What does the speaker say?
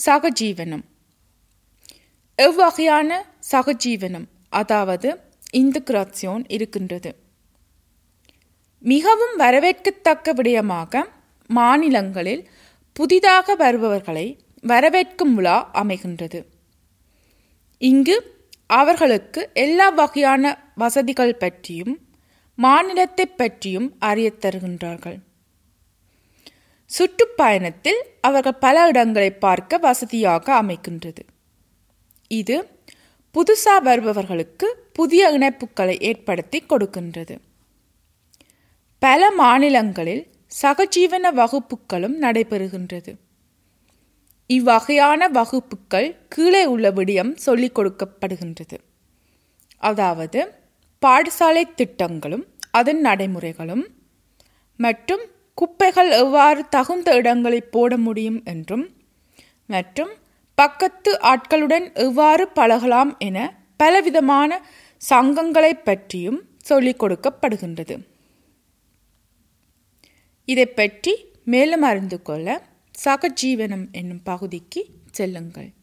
சகஜீவனம் எவ்வகையான சகஜீவனம் அதாவது இன்டகிராசியோன் இருக்கின்றது மிகவும் வரவேற்கத்தக்க விடயமாக மாநிலங்களில் புதிதாக வருபவர்களை வரவேற்கும் விழா அமைகின்றது இங்கு அவர்களுக்கு எல்லா வகையான வசதிகள் பற்றியும் மாநிலத்தை பற்றியும் அறியத் தருகின்றார்கள் சுற்றுப்பயணத்தில் அவர்கள் பல இடங்களை பார்க்க வசதியாக அமைக்கின்றது இது புதுசா வருபவர்களுக்கு புதிய இணைப்புகளை ஏற்படுத்தி கொடுக்கின்றது பல மாநிலங்களில் சகஜீவன வகுப்புகளும் நடைபெறுகின்றது இவ்வகையான வகுப்புகள் கீழே உள்ள விடயம் சொல்லிக் கொடுக்கப்படுகின்றது அதாவது பாடசாலை திட்டங்களும் அதன் நடைமுறைகளும் மற்றும் குப்பைகள் எவ்வாறு தகுந்த இடங்களில் போட முடியும் என்றும் மற்றும் பக்கத்து ஆட்களுடன் எவ்வாறு பழகலாம் என பலவிதமான சங்கங்களை பற்றியும் சொல்லிக் கொடுக்கப்படுகின்றது இதை பற்றி மேலும் அறிந்து கொள்ள சகஜீவனம் என்னும் பகுதிக்கு செல்லுங்கள்